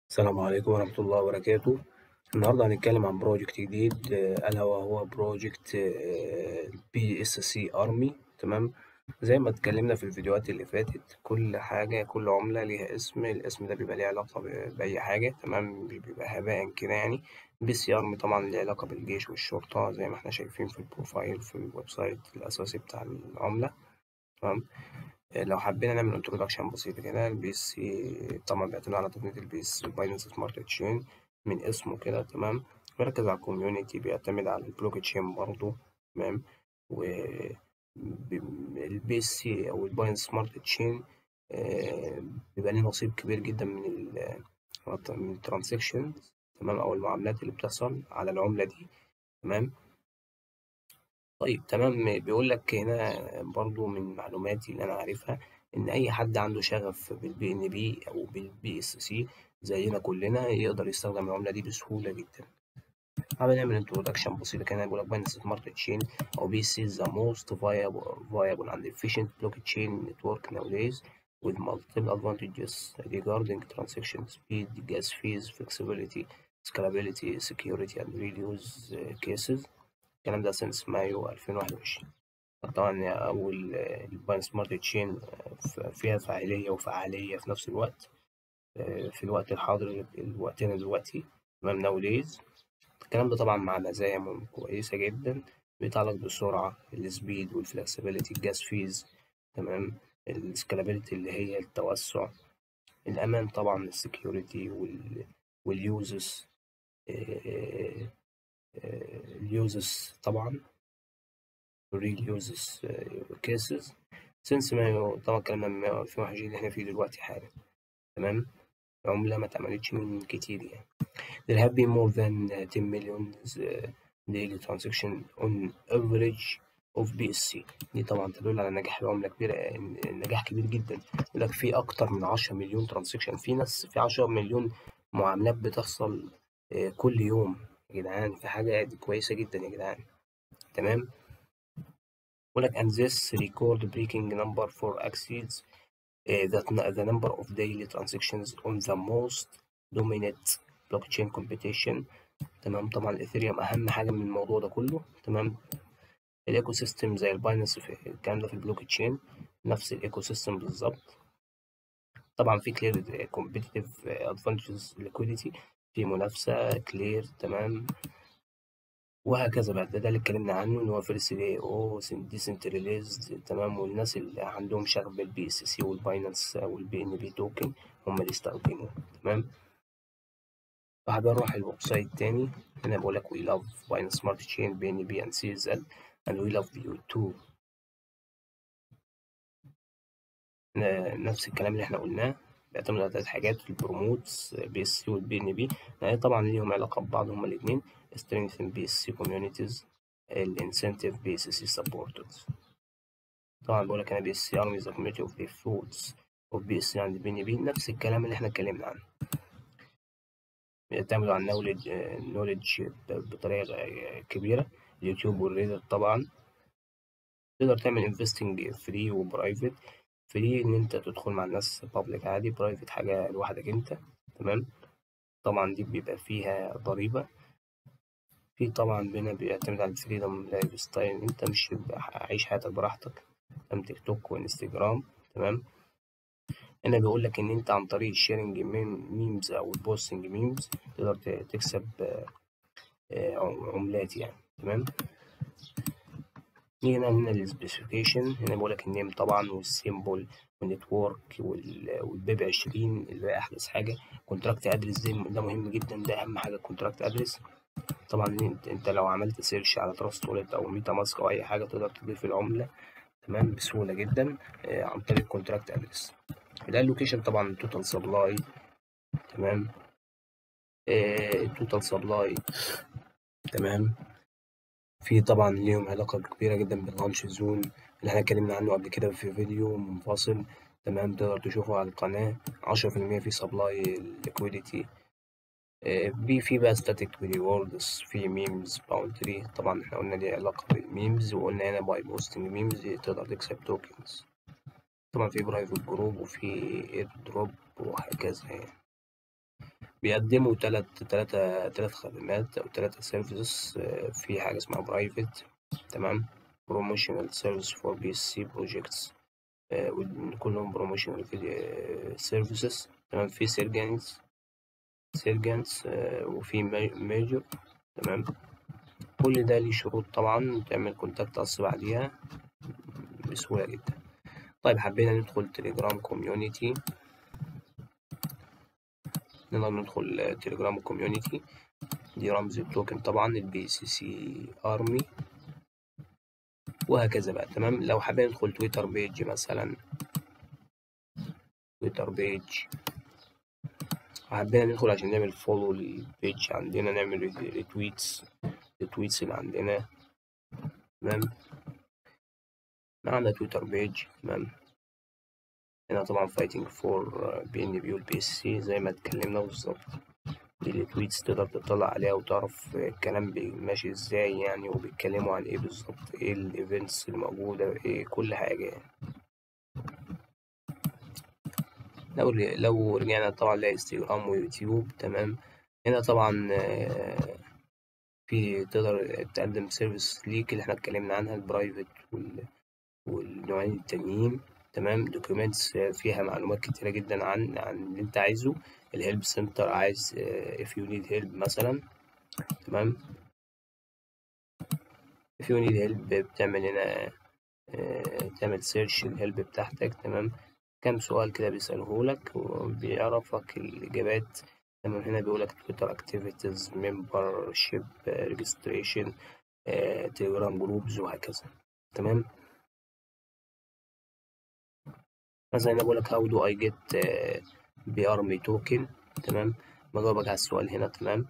السلام عليكم ورحمة الله وبركاته النهاردة هنتكلم عن بروجكت جديد آه، ألا وهو بروجكت بي اس سي ارمي تمام زي ما اتكلمنا في الفيديوهات اللي فاتت كل حاجة كل عملة ليها اسم الاسم ده بيبقى ليه علاقة ب- بأي حاجة تمام بيبقى هباء كده يعني بي سي ارمي طبعا ليه علاقة بالجيش والشرطة زي ما احنا شايفين في البروفايل في الويب سايت الأساسي بتاع العملة تمام لو حبينا نعمل انترودكشن بسيط كده البي سي طبعا بيعتمد على تقنية البي سي باينانس سمارت تشين من اسمه كده تمام بيركز على الكوميونيتي بيعتمد على البلوك تشين برضه تمام و البي سي او الباينانس سمارت تشين بيبقى ليه نصيب كبير جدا من ال من الترانزاكشن تمام او المعاملات اللي بتحصل على العملة دي تمام طيب تمام بيقول لك هنا برضو من معلوماتي اللي انا عارفها ان اي حد عنده شغف بالبي ان بي او بالبي اس سي زينا كلنا يقدر يستخدم العمله دي بسهوله جدا حابب نعمل انترودكشن بسيطه كده بيقول لك باينانس سمارت تشين او بي سي ذا موست viable and efficient blockchain network nowadays with multiple advantages regarding transaction speed, gas fees, flexibility, scalability, security and reuse cases الكلام ده سنس مايو 2021 طبعا أول الباين سمارت تشين فيها فاعلية وفعالية في نفس الوقت في الوقت الحاضر وقتنا دلوقتي تمام ناو دايز الكلام ده طبعا مع مزايا كويسة جدا بيتعلق بالسرعة السبيد والفلكسبيليتي الجاز فيز تمام السكالابيلتي اللي هي التوسع الأمان طبعا السكيورتي واليوزز اليوزز طبعا real uses cases since ما طبعا كلامنا في واحد اللي احنا فيه دلوقتي حالا تمام عملة ما اتعملتش من كتير يعني there have been more than 10 million daily transaction on average of BSC دي طبعا تدل على نجاح العملة كبيرة نجاح كبير جدا يقول لك في أكتر من 10 مليون ترانزاكشن في ناس في 10 مليون معاملات بتحصل كل يوم يا جدعان في حاجة دي كويسة جدا يا جدعان تمام يقول لك and this record breaking number for exceeds uh, that the number of daily transactions on the most dominant blockchain competition تمام طبعا الاثيريوم اهم حاجه من الموضوع ده كله تمام الايكو سيستم زي الباينانس في الكلام ده في البلوك تشين نفس الايكو سيستم بالظبط طبعا في كلير كومبيتيتيف ادفانتجز ليكويديتي في منافسه كلير تمام وهكذا بقى ده, ده اللي اتكلمنا عنه ان هو فيرست دي او ديسنتراليزد تمام والناس اللي عندهم شغف بالبي اس سي والباينانس والبي ان بي توكن هم اللي يستخدموه تمام فحابب اروح الويب سايت تاني هنا بقول لك وي لاف باينانس سمارت تشين بي ان بي اند سي اس ال اند وي لاف يو تو نفس الكلام اللي احنا قلناه بيعتمد على ثلاث حاجات البروموتس بي اس سي والبي ان بي يعني طبعا ليهم علاقه ببعض هما الاثنين strengthen BSC communities الانسنتيف BSC supporters طبعا بقول لك انا BSC army the community of the fruits of BSC and BNB نفس الكلام اللي احنا اتكلمنا عنه بيعتمدوا على النولج نولج بطريقه كبيره اليوتيوب والريدر طبعا تقدر تعمل انفستنج فري وبرايفت فري ان انت تدخل مع الناس بابليك عادي برايفت حاجه لوحدك انت تمام طبعا دي بيبقى فيها ضريبه في طبعا هنا بيعتمد على الفريدم لايف ستايل انت مش عايش حياتك براحتك تمام تيك توك وانستجرام تمام هنا بيقول لك ان انت عن طريق الشيرنج ميمز او البوستنج ميمز تقدر تكسب عملات يعني تمام نيجي هنا للسبيسيفيكيشن هنا بيقول لك النيم طبعا والسيمبل والنتورك والبيب 20 اللي هي احدث حاجه كونتراكت ادرس ده مهم جدا ده اهم حاجه كونتراكت ادرس طبعا انت, انت لو عملت سيرش على تراست وولت او ميتا ماسك او اي حاجه تقدر تضيف العمله تمام بسهوله جدا آه عن طريق كونتراكت ادرس ده اللوكيشن طبعا التوتال سبلاي تمام التوتال سبلاي تمام في طبعا ليهم علاقه كبيره جدا باللانش زون اللي احنا اتكلمنا عنه قبل كده في فيديو منفصل تمام تقدر تشوفه على القناه 10% في سبلاي ليكويديتي بي في بقى ستاتيك ريوردز في ميمز باونتري طبعا احنا قلنا دي علاقة بالميمز وقلنا هنا باي بوستنج ميمز تقدر تكسب توكنز طبعا في برايفت جروب وفي اير دروب وهكذا يعني بيقدموا تلات تلاتة تلات خدمات أو تلاتة سيرفيسز في حاجة اسمها برايفت تمام بروموشنال سيرفيس فور بي اس سي بروجيكتس كلهم بروموشنال سيرفيسز تمام في سيرجنز سيرجنز وفي ميجر تمام كل ده ليه شروط طبعا تعمل كونتاكت أص بعديها بسهولة جدا طيب حبينا ندخل تليجرام كوميونيتي نقدر ندخل تليجرام كوميونيتي دي رمز التوكن طبعا البي سي سي ارمي وهكذا بقى تمام لو حابين ندخل تويتر بيج مثلا تويتر بيج حبينا ندخل عشان نعمل فولو للبيج عندنا نعمل ريتويتس التويتس اللي عندنا تمام معنا تويتر بيج تمام هنا طبعا فايتنج فور بي ان بي والبي اس سي زي ما اتكلمنا بالظبط دي التويتس تقدر تطلع عليها وتعرف الكلام ماشي ازاي يعني وبيتكلموا عن ايه بالظبط ايه الايفنتس اللي موجودة ايه كل حاجة يعني لو لو رجعنا طبعا لانستجرام ويوتيوب تمام هنا طبعا في تقدر تقدم سيرفيس ليك اللي احنا اتكلمنا عنها البرايفت وال والنوعين التانيين تمام دوكيومنتس فيها معلومات كتيرة جدا عن عن اللي انت عايزه الهيلب سنتر عايز if you need help مثلا تمام if you need help بتعمل هنا تعمل سيرش الهيلب بتاعتك تمام كام سؤال كده بيسأله لك وبيعرفك الإجابات تمام هنا بيقولك تويتر اكتيفيتيز ممبر شيب ريجستريشن تليجرام جروبز وهكذا تمام مثلا انا بقولك هاو دو اي جيت بي ارمي توكن تمام بجاوبك على السؤال هنا تمام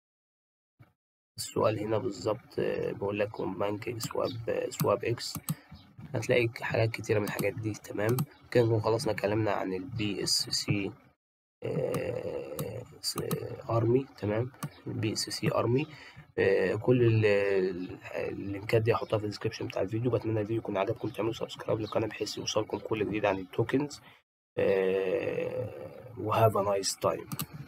السؤال هنا بالظبط بقول لك بانك سواب سواب اكس هتلاقي حاجات كتيرة من الحاجات دي تمام كده نكون خلصنا كلامنا عن البي اس سي ارمي تمام البي اس سي ارمي كل اللينكات دي هحطها في الديسكربشن بتاع الفيديو بتمنى الفيديو يكون عجبكم تعملوا سبسكرايب للقناه بحيث يوصلكم كل جديد عن التوكنز وهاف ا نايس تايم